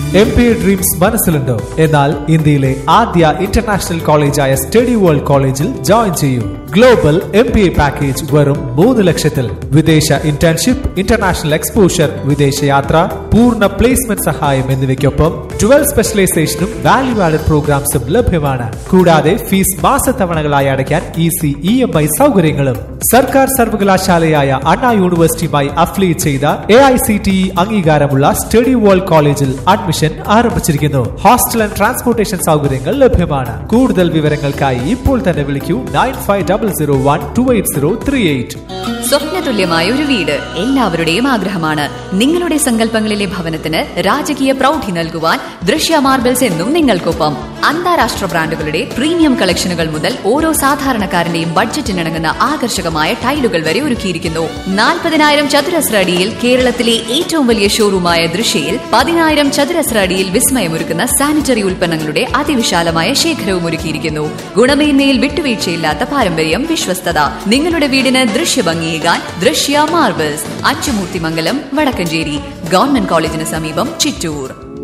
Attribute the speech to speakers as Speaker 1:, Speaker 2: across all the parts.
Speaker 1: M P A dreams മനസ്സിലുണ്ടോ എന്നാൽ ഇന്ത്യയിലെ ആദ്യ ഇന്റർനാഷണൽ കോളേജായ സ്റ്റഡി വേൾഡ് കോളേജിൽ ജോയിൻ ചെയ്യൂ global M P A package വെറും മൂന്ന് ലക്ഷത്തിൽ വിദേശ ഇന്റേൺഷിപ്പ് ഇന്റർനാഷണൽ എക്സ്പോഷർ വിദേശയാത്ര പൂർണ്ണ പ്ലേസ്മെന്റ് സഹായം എന്നിവയ്ക്കൊപ്പം ട്വൽവ് സ്പെഷ്യലൈസേഷനും വാല്യൂ ആഡഡ് പ്രോഗ്രാംസും ലഭ്യമാണ് കൂടാതെ ഫീസ് മാസത്തവണകളായി അടയ്ക്കാൻ ഈസി ഇ എം ഐ സൗകര്യങ്ങളും സർക്കാർ സർവകലാശാലയായ അണ്ണാ യൂണിവേഴ്സിറ്റിയുമായി അഫിലിയേറ്റ് ചെയ്ത A I C T E അംഗീകാരമുള്ള സ്റ്റഡി വേൾഡ് കോളേജിൽ അഡ്മിഷൻ ആരംഭിച്ചിരിക്കുന്നു ഹോസ്റ്റൽ ആൻഡ് ട്രാൻസ്പോർട്ടേഷൻ സൗകര്യങ്ങൾ ലഭ്യമാണ് കൂടുതൽ വിവരങ്ങൾക്കായി ഇപ്പോൾ തന്നെ വിളിക്കൂ nine five double zero one two eight zero three eight
Speaker 2: സ്വപ്നതുല്യമായ ഒരു വീട് എല്ലാവരുടെയും ആഗ്രഹമാണ് നിങ്ങളുടെ സങ്കല്പങ്ങളിലെ ഭവനത്തിന് രാജകീയ പ്രൗഢി നൽകുവാൻ ദൃശ്യ മാർബിൾസ് എന്നും നിങ്ങൾക്കൊപ്പം അന്താരാഷ്ട്ര ബ്രാൻഡുകളുടെ പ്രീമിയം കളക്ഷനുകൾ മുതൽ ഓരോ സാധാരണക്കാരന്റെയും ബഡ്ജറ്റിനിണങ്ങുന്ന ആകർഷകമായ ടൈലുകൾ വരെ ഒരുക്കിയിരിക്കുന്നു നാൽപ്പതിനായിരം ചതുരശ്ര അടിയിൽ കേരളത്തിലെ ഏറ്റവും വലിയ ഷോറൂമായ ദൃശ്യയിൽ പതിനായിരം ചതുരശ്ര അടിയിൽ വിസ്മയമൊരുക്കുന്ന സാനിറ്ററി ഉൽപ്പന്നങ്ങളുടെ അതിവിശാലമായ ശേഖരവും ഒരുക്കിയിരിക്കുന്നു ഗുണമേന്മയിൽ വിട്ടുവീഴ്ചയില്ലാത്ത പാരമ്പര്യം വിശ്വസ്തത നിങ്ങളുടെ വീടിന് ദൃശ്യഭംഗിയേകാൻ ദൃശ്യ മാർബിൾസ് അച്ചുമൂർത്തിമംഗലം വടക്കഞ്ചേരി ഗവൺമെന്റ് കോളേജിന് സമീപം ചിറ്റൂർ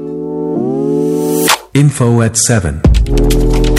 Speaker 3: Info at 7.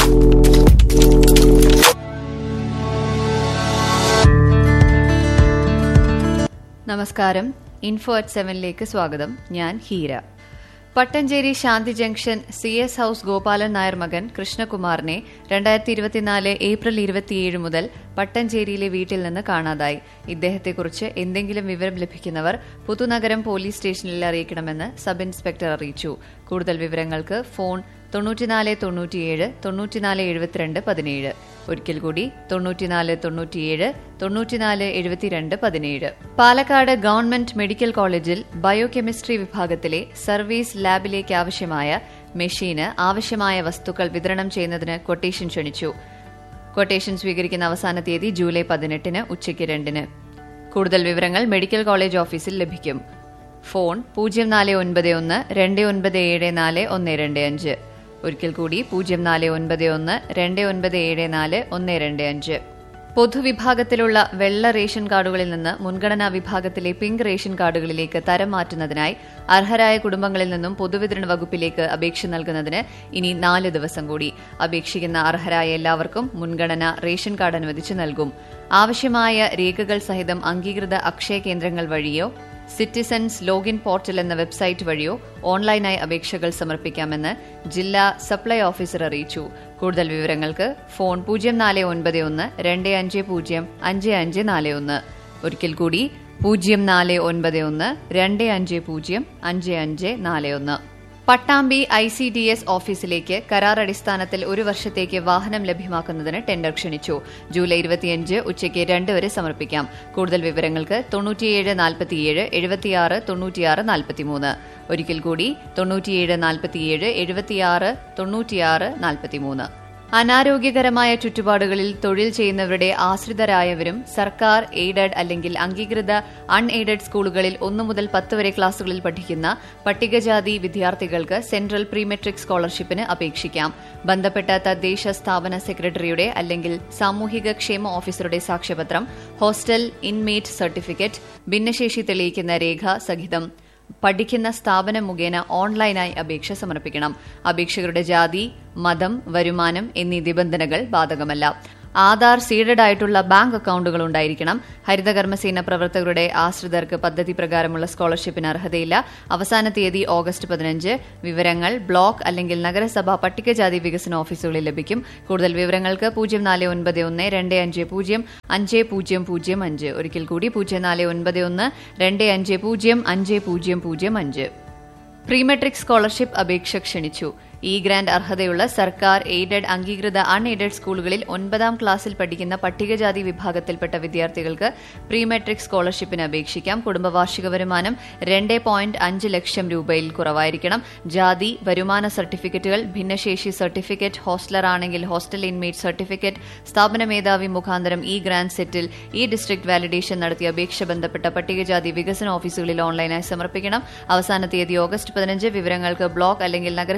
Speaker 2: നമസ്കാരം ഇൻഫോ അറ്റ് സെവനിലേക്ക് സ്വാഗതം ഞാൻ Heera Pattancherry Shanthi junction C S house Gopalan Nair മകൻ കൃഷ്ണകുമാറിനെ രണ്ടായിരത്തി ഇരുപത്തിനാല് ഏപ്രിൽ ഇരുപത്തിയേഴ് മുതൽ പട്ടഞ്ചേരിയിലെ വീട്ടിൽ നിന്ന് കാണാതായി ഇദ്ദേഹത്തെക്കുറിച്ച് എന്തെങ്കിലും വിവരം ലഭിക്കുന്നവർ പുതുനഗരം പോലീസ് സ്റ്റേഷനിൽ അറിയിക്കണമെന്ന് സബ് ഇൻസ്പെക്ടർ അറിയിച്ചു കൂടുതൽ വിവരങ്ങൾക്ക് ഫോൺ തൊണ്ണൂറ്റിനാല് തൊണ്ണൂറ്റിയേഴ് തൊണ്ണൂറ്റിനാല് എഴുപത്തിരണ്ട് പതിനേഴ് ഒരിക്കൽ കൂടി തൊണ്ണൂറ്റിനാല് തൊണ്ണൂറ്റിയേഴ് തൊണ്ണൂറ്റിനാല് എഴുപത്തിരണ്ട് പതിനേഴ് പാലക്കാട് ഗവൺമെന്റ് മെഡിക്കൽ കോളേജിൽ ബയോകെമിസ്ട്രി വിഭാഗത്തിലെ സർവീസ് ലാബിലേക്ക് ആവശ്യമായ മെഷീന് ആവശ്യമായ വസ്തുക്കൾ വിതരണം ചെയ്യുന്നതിന് കൊട്ടേഷൻ ക്ഷണിച്ചു കൊട്ടേഷൻ സ്വീകരിക്കുന്ന അവസാന തീയതി ജൂലൈ പതിനെട്ടിന് ഉച്ചയ്ക്ക് രണ്ടിന് കൂടുതൽ വിവരങ്ങൾ മെഡിക്കൽ കോളേജ് ഓഫീസിൽ ലഭിക്കും ഫോൺ പൂജ്യം നാല് ഒൻപത് ഒന്ന് രണ്ട് ഒൻപത് ഏഴ് നാല് ഒന്ന് രണ്ട് അഞ്ച് ഒരിക്കൽ കൂടി പൂജ്യം നാല് ഒൻപത് ഒന്ന് രണ്ട് ഒൻപത് ഏഴ് നാല് ഒന്ന് രണ്ട് അഞ്ച് പൊതുവിഭാഗത്തിലുള്ള വെള്ള റേഷൻ കാർഡുകളിൽ നിന്ന് മുൻഗണനാ വിഭാഗത്തിലെ പിങ്ക് റേഷൻ കാർഡുകളിലേക്ക് തരം മാറ്റുന്നതിനായി അർഹരായ കുടുംബങ്ങളിൽ നിന്നും പൊതുവിതരണ വകുപ്പിലേക്ക് അപേക്ഷ നൽകുന്നതിന് ഇനി നാല് ദിവസം കൂടി അപേക്ഷിക്കുന്ന അർഹരായ എല്ലാവർക്കും മുൻഗണന റേഷൻ കാർഡ് അനുവദിച്ചു നൽകും ആവശ്യമായ രേഖകൾ സഹിതം അംഗീകൃത അക്ഷയ കേന്ദ്രങ്ങൾ വഴിയോ സിറ്റിസൺസ് ലോഗിൻ പോർട്ടൽ എന്ന വെബ്സൈറ്റ് വഴിയോ ഓൺലൈനായി അപേക്ഷകൾ സമർപ്പിക്കാമെന്ന് ജില്ലാ സപ്ലൈ ഓഫീസർ അറിയിച്ചു കൂടുതൽ വിവരങ്ങൾക്ക് ഫോൺ പൂജ്യം നാല് ഒൻപത് ഒന്ന് രണ്ട് അഞ്ച് പൂജ്യം അഞ്ച് അഞ്ച് നാല് ഒന്ന് ഒരിക്കൽ കൂടി പൂജ്യം നാല് ഒൻപത് ഒന്ന് രണ്ട് അഞ്ച് പൂജ്യം അഞ്ച് അഞ്ച് നാല് ഒന്ന് Pattambi I C D S ഓഫീസിലേക്ക് കരാർ അടിസ്ഥാനത്തിൽ ഒരു വർഷത്തേക്ക് വാഹനം ലഭ്യമാക്കുന്നതിന് ടെൻഡർ ക്ഷണിച്ചു ജൂലൈ ഇരുപത്തിയഞ്ച് ഉച്ചയ്ക്ക് രണ്ട് വരെ സമർപ്പിക്കാം കൂടുതൽ വിവരങ്ങൾക്ക് തൊണ്ണൂറ്റിയേഴ് നാൽപ്പത്തിയേഴ് എഴുപത്തിയാറ് തൊണ്ണൂറ്റിയാറ് നാൽപ്പത്തിമൂന്ന് ഒരിക്കൽ കൂടി തൊണ്ണൂറ്റിയേഴ് നാൽപ്പത്തിയേഴ് എഴുപത്തിയാറ് തൊണ്ണൂറ്റിയാറ് നാൽപ്പത്തിമൂന്ന് അനാരോഗ്യകരമായ ചുറ്റുപാടുകളിൽ തൊഴിൽ ചെയ്യുന്നവരുടെ ആശ്രിതരായവരും സർക്കാർ എയ്ഡഡ് അല്ലെങ്കിൽ അംഗീകൃത അൺ എയ്ഡഡ് സ്കൂളുകളിൽ ഒന്നു മുതൽ പത്ത് വരെ ക്ലാസുകളിൽ പഠിക്കുന്ന പട്ടികജാതി വിദ്യാർത്ഥികൾക്ക് സെൻട്രൽ പ്രീമെട്രിക് സ്കോളർഷിപ്പിന് അപേക്ഷിക്കാം ബന്ധപ്പെട്ട തദ്ദേശ സ്ഥാപന സെക്രട്ടറിയുടെ അല്ലെങ്കിൽ സാമൂഹിക ക്ഷേമ ഓഫീസറുടെ സാക്ഷ്യപത്രം ഹോസ്റ്റൽ ഇൻമേറ്റ് സർട്ടിഫിക്കറ്റ് ഭിന്നശേഷി തെളിയിക്കുന്ന രേഖ സഹിതം പഠിക്കുന്ന സ്ഥാപനം മുഖേന ഓൺലൈനായി അപേക്ഷ സമർപ്പിക്കണം അപേക്ഷകരുടെ ജാതി മതം വരുമാനം എന്നീ നിബന്ധനകൾ ബാധകമല്ല ആധാർ സീഡഡ് ആയിട്ടുള്ള ബാങ്ക് അക്കൌണ്ടുകൾ ഉണ്ടായിരിക്കണം ഹരിതകർമ്മസേന പ്രവർത്തകരുടെ ആശ്രിതർക്ക് പദ്ധതി പ്രകാരമുള്ള സ്കോളർഷിപ്പിന് അർഹതയില്ല അവസാന തീയതി ഓഗസ്റ്റ് പതിനഞ്ച് വിവരങ്ങൾ ബ്ലോക്ക് അല്ലെങ്കിൽ നഗരസഭ പട്ടികജാതി വികസന ഓഫീസുകളിൽ ലഭിക്കും കൂടുതൽ വിവരങ്ങൾക്ക് പൂജ്യം നാല് ഒൻപത് ഒന്ന് രണ്ട് അഞ്ച് പൂജ്യം അഞ്ച് പൂജ്യം പൂജ്യം അഞ്ച് ഒരിക്കൽ കൂടി പൂജ്യം നാല് ഒൻപത് ഒന്ന് രണ്ട് അഞ്ച് പൂജ്യം അഞ്ച് പൂജ്യം പൂജ്യം അഞ്ച് പ്രീമെട്രിക് സ്കോളർഷിപ്പ് അപേക്ഷ ക്ഷണിച്ചു ഇ ഗ്രാന്റ് അർഹതയുള്ള സർക്കാർ എയ്ഡഡ് അംഗീകൃത അൺ എയ്ഡഡ് സ്കൂളുകളിൽ ഒൻപതാം ക്ലാസ്സിൽ പഠിക്കുന്ന പട്ടികജാതി വിഭാഗത്തിൽപ്പെട്ട വിദ്യാർത്ഥികൾക്ക് പ്രീമെട്രിക് സ്കോളർഷിപ്പിന് അപേക്ഷിക്കാം കുടുംബ വാർഷിക വരുമാനം രണ്ട് പോയിന്റ് അഞ്ച് ലക്ഷം രൂപയിൽ കുറവായിരിക്കണം ജാതി വരുമാന സർട്ടിഫിക്കറ്റുകൾ ഭിന്നശേഷി സർട്ടിഫിക്കറ്റ് ഹോസ്റ്റലർ ആണെങ്കിൽ ഹോസ്റ്റൽ ഇൻമേറ്റ് സർട്ടിഫിക്കറ്റ് സ്ഥാപന മേധാവി മുഖാന്തരം ഇ ഗ്രാന്റ് സെറ്റിൽ ഇ ഡിസ്ട്രിക്ട് വാലിഡേഷൻ നടത്തിയ അപേക്ഷ ബന്ധപ്പെട്ട പട്ടികജാതി വികസന ഓഫീസുകളിൽ ഓൺലൈനായി സമർപ്പിക്കണം അവസാന തീയതി ഓഗസ്റ്റ് പതിനഞ്ച് വിവരങ്ങൾക്ക് ബ്ലോക്ക് അല്ലെങ്കിൽ നഗരസഭ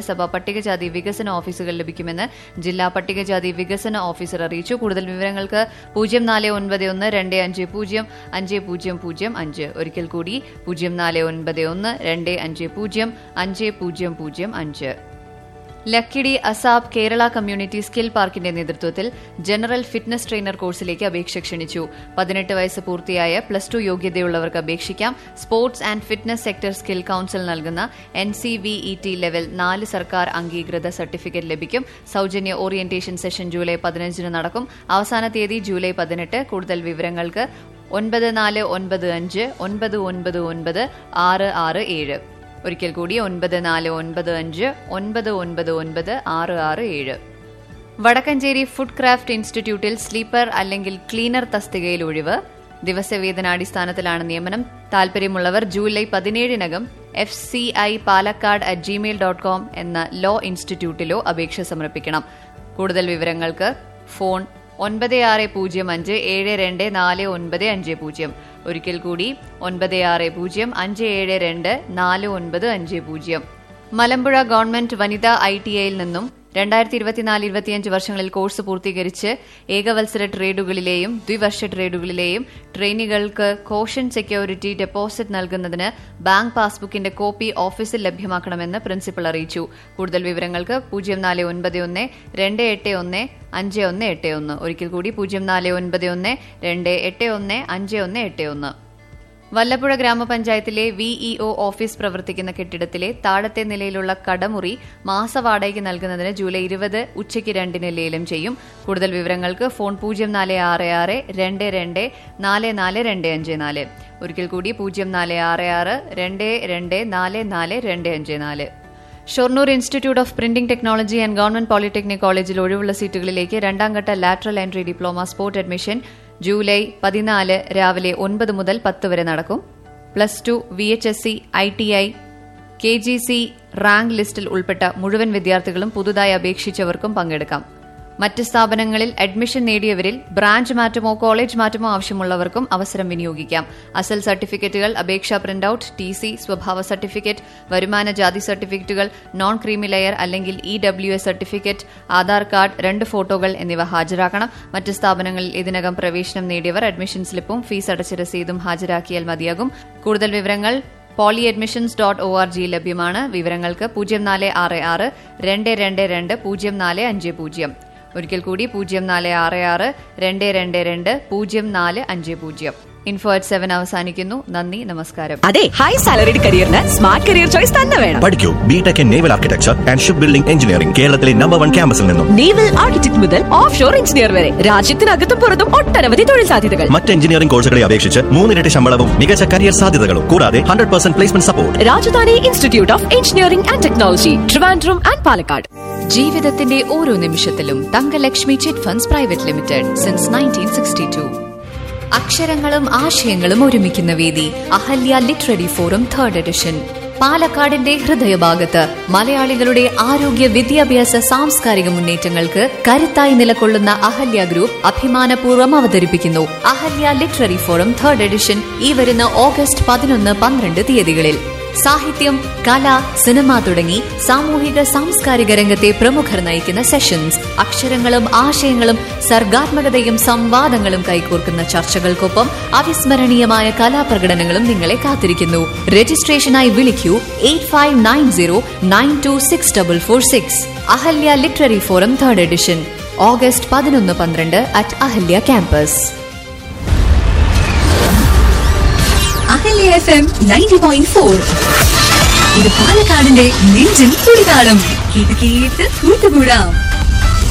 Speaker 2: പട്ടികജാതി വികസന ഓഫീസുകൾ ലഭിക്കുമെന്ന് ജില്ലാ പട്ടികജാതി വികസന ഓഫീസർ അറിയിച്ചു കൂടുതൽ വിവരങ്ങൾക്ക് പൂജ്യം നാല് ഒൻപത് ഒന്ന് രണ്ട് അഞ്ച് പൂജ്യം അഞ്ച് പൂജ്യം പൂജ്യം അഞ്ച് ഒരിക്കൽ കൂടി പൂജ്യം നാല് ഒൻപത് ഒന്ന് രണ്ട് അഞ്ച് പൂജ്യം അഞ്ച് പൂജ്യം പൂജ്യം അഞ്ച് Lakkidi ASAP Kerala community skill പാർക്കിന്റെ നേതൃത്വത്തിൽ ജനറൽ ഫിറ്റ്നസ് ട്രെയിനർ കോഴ്സിലേക്ക് അപേക്ഷ ക്ഷണിച്ചു പതിനെട്ട് വയസ്സ് പൂർത്തിയായ പ്ലസ് ടു യോഗ്യതയുള്ളവർക്ക് അപേക്ഷിക്കാം sports and fitness sector skill council നൽകുന്ന N C V E T level നാല് സർക്കാർ അംഗീകൃത സർട്ടിഫിക്കറ്റ് ലഭിക്കും സൌജന്യ ഓറിയന്റേഷൻ സെഷൻ ജൂലൈ പതിനഞ്ചിന് നടക്കും അവസാന തീയതി ജൂലൈ പതിനെട്ട് കൂടുതൽ വിവരങ്ങൾക്ക് ഒൻപത് നാല് ഒൻപത് അഞ്ച് ഒൻപത് ഒൻപത് ഒൻപത് ആറ് ആറ് ഏഴ് ഒരിക്കൽ കൂടി ഒൻപത് നാല് ഒൻപത് അഞ്ച് ഒൻപത് ഒൻപത് ഒൻപത് ആറ് ആറ് ഏഴ് വടക്കഞ്ചേരി ഫുഡ് ക്രാഫ്റ്റ് ഇൻസ്റ്റിറ്റ്യൂട്ടിൽ സ്ലീപ്പർ അല്ലെങ്കിൽ ക്ലീനർ തസ്തികയിൽ ഒഴിവ് ദിവസവേതനാടിസ്ഥാനത്തിലാണ് നിയമനം താൽപര്യമുള്ളവർ ജൂലൈ പതിനേഴിനകം F C I Palakkad at Gmail dot com എന്ന ലോ ഇൻസ്റ്റിറ്റ്യൂട്ടിലോ അപേക്ഷ സമർപ്പിക്കണം കൂടുതൽ വിവരങ്ങൾക്ക് ഫോൺ ഒൻപത് ആറ് പൂജ്യം അഞ്ച് ഏഴ് രണ്ട് നാല് ഒൻപത് അഞ്ച് പൂജ്യം ഒരിക്കൽ കൂടി ഒൻപത് ആറ് പൂജ്യം അഞ്ച് ഏഴ് രണ്ട് നാല് ഒൻപത് അഞ്ച് പൂജ്യം മലമ്പുഴ ഗവൺമെന്റ് വനിതാ ഐ ടി ഐയിൽ നിന്നും രണ്ടായിരത്തി ഇരുപത്തിനാല് ഇരുപത്തിയഞ്ച് വർഷങ്ങളിൽ കോഴ്സ് പൂർത്തീകരിച്ച് ഏകവത്സര ട്രേഡുകളിലെയും ദ്വിവർഷ ട്രേഡുകളിലെയും ട്രെയിനികൾക്ക് കോഷൻ സെക്യൂരിറ്റി ഡെപ്പോസിറ്റ് നൽകുന്നതിന് ബാങ്ക് പാസ്ബുക്കിന്റെ കോപ്പി ഓഫീസിൽ ലഭ്യമാക്കണമെന്ന് പ്രിൻസിപ്പൽ അറിയിച്ചു കൂടുതൽ വിവരങ്ങൾക്ക് പൂജ്യം നാല് ഒൻപത് ഒന്ന് രണ്ട് എട്ട് ഒന്ന് അഞ്ച് ഒന്ന് എട്ട് ഒന്ന് ഒരിക്കൽ കൂടി പൂജ്യം നാല് ഒൻപത് ഒന്ന് രണ്ട് എട്ട് ഒന്ന് അഞ്ച് ഒന്ന് എട്ട് ഒന്ന് വല്ലപ്പുഴ ഗ്രാമപഞ്ചായത്തിലെ വിഇഒ ഓഫീസ് പ്രവർത്തിക്കുന്ന കെട്ടിടത്തിലെ താഴത്തെ നിലയിലുള്ള കടമുറി മാസവാടകയ്ക്ക് നൽകുന്നതിന് ജൂലൈ ഇരുപത് ഉച്ചയ്ക്ക് രണ്ടിന് ലേലം ചെയ്യും കൂടുതൽ വിവരങ്ങൾക്ക് ഫോൺ പൂജ്യം നാല് ആറ് ആറ് രണ്ട് രണ്ട് നാല് നാല് രണ്ട് അഞ്ച് നാല് ഒരിക്കൽ കൂടി പൂജ്യം നാല് ആറ് ആറ് രണ്ട് രണ്ട് നാല് നാല് രണ്ട് അഞ്ച് നാല് Shoranur institute of printing technology and government polytechnic കോളേജിൽ ഒഴിവുള്ള സീറ്റുകളിലേക്ക് രണ്ടാം ഘട്ട lateral entry diploma spot admission July പതിനാല് രാവിലെ ഒൻപത് മുതൽ പത്ത് വരെ നടക്കും plus two V H S C I T I K G C rank ലിസ്റ്റിൽ ഉൾപ്പെട്ട മുഴുവൻ വിദ്യാർത്ഥികളും പുതുതായി അപേക്ഷിച്ചവർക്കും പങ്കെടുക്കാം മറ്റ് സ്ഥാപനങ്ങളിൽ അഡ്മിഷൻ നേടിയവരിൽ ബ്രാഞ്ച് മാറ്റമോ കോളേജ് മാറ്റമോ ആവശ്യമുള്ളവർക്കും അവസരം വിനിയോഗിക്കാം അസൽ സർട്ടിഫിക്കറ്റുകൾ അപേക്ഷാ പ്രിന്റൌട്ട് ടി സി സ്വഭാവ സർട്ടിഫിക്കറ്റ് വരുമാന ജാതി സർട്ടിഫിക്കറ്റുകൾ നോൺ ക്രീമി ലെയർ അല്ലെങ്കിൽ E W S certificate Aadhaar card രണ്ട് ഫോട്ടോകൾ എന്നിവ ഹാജരാക്കണം മറ്റ് സ്ഥാപനങ്ങളിൽ ഇതിനകം പ്രവേശനം നേടിയവർ അഡ്മിഷൻ സ്ലിപ്പും ഫീസ് അടച്ച രസീതും ഹാജരാക്കിയാൽ മതിയാകും കൂടുതൽ വിവരങ്ങൾ poly admissions dot O R G ലഭ്യമാണ് വിവരങ്ങൾക്ക് പൂജ്യം നാല് ആറ് ആറ് രണ്ട് രണ്ട് രണ്ട് പൂജ്യം നാല് അഞ്ച് പൂജ്യം ഒരിക്കൽ കൂടി പൂജ്യം നാല് ആറ് ആറ് രണ്ട് രണ്ട് രണ്ട് പൂജ്യം നാല് അഞ്ച് പൂജ്യം ഇൻഫോ അറ്റ് സെവൻ അവസാനിക്കുന്നു നന്ദി നമസ്കാരം
Speaker 4: അതെ ഹൈ സാലറിഡ് കരിയറിന് സ്മാർട്ട് കരിയർ ചോയ്സ് തന്നെ വേണം
Speaker 5: പഠിക്കൂ BTech in naval architecture and ship building engineering കേരളത്തിലെ നമ്പർ വൺ ക്യാമ്പസിൽ നിന്നും
Speaker 4: നേവൽ ആർക്കിടെക്ട് മുതൽ ഓഫ് ഷോർ എഞ്ചിനീയർ വരെ രാജ്യത്തിനകത്തും പുറത്തും ഒട്ടനവധി തൊഴിൽ സാധ്യതകൾ
Speaker 5: മറ്റ് എഞ്ചിനീയറിംഗ് കോഴ്സുകളെ അപേക്ഷിച്ച് മൂന്നിരട്ടി ശമ്പളവും മികച്ച കരിയർ സാധ്യതകളും കൂടാതെ hundred percent placement support
Speaker 4: Rajadhani institute of engineering and technology Trivandrum and Palakkad
Speaker 2: ജീവിതത്തിന്റെ ഓരോ നിമിഷത്തിലും Thankalakshmi chit funds private limited since nineteen sixty two അക്ഷരങ്ങളും ആശയങ്ങളും ഒരുമിക്കുന്ന വേദി Ahalya literary forum third edition പാലക്കാടിന്റെ ഹൃദയഭാഗത്ത് മലയാളികളുടെ ആരോഗ്യ വിദ്യാഭ്യാസ സാംസ്കാരിക മുന്നേറ്റങ്ങൾക്ക് കരുത്തായി നിലകൊള്ളുന്ന അഹല്യ ഗ്രൂപ്പ് അഭിമാനപൂർവ്വം അവതരിപ്പിക്കുന്നു Ahalya literary forum third edition ഈ വരുന്ന ഓഗസ്റ്റ് പതിനൊന്ന് പന്ത്രണ്ട് തീയതികളിൽ സാഹിത്യം കല സിനിമ തുടങ്ങി സാമൂഹിക സാംസ്കാരിക രംഗത്തെ പ്രമുഖർ നയിക്കുന്ന സെഷൻസ് അക്ഷരങ്ങളും ആശയങ്ങളും സർഗാത്മകതയും സംവാദങ്ങളും കൈകോർക്കുന്ന ചർച്ചകൾക്കൊപ്പം അവിസ്മരണീയമായ കലാപ്രകടനങ്ങളും നിങ്ങളെ കാത്തിരിക്കുന്നു രജിസ്ട്രേഷനായി വിളിക്കൂ eight five nine zero nine two six double four six Ahalya literary forum third edition August പതിനൊന്ന് പന്ത്രണ്ട് at Ahalya campus
Speaker 4: Ahalya F M ninety point four ഇത് പാലക്കാടിന്റെ നെഞ്ചിൻ തുടിതാളം കേട്ട് കേട്ട് കൂട്ടുകൂടാം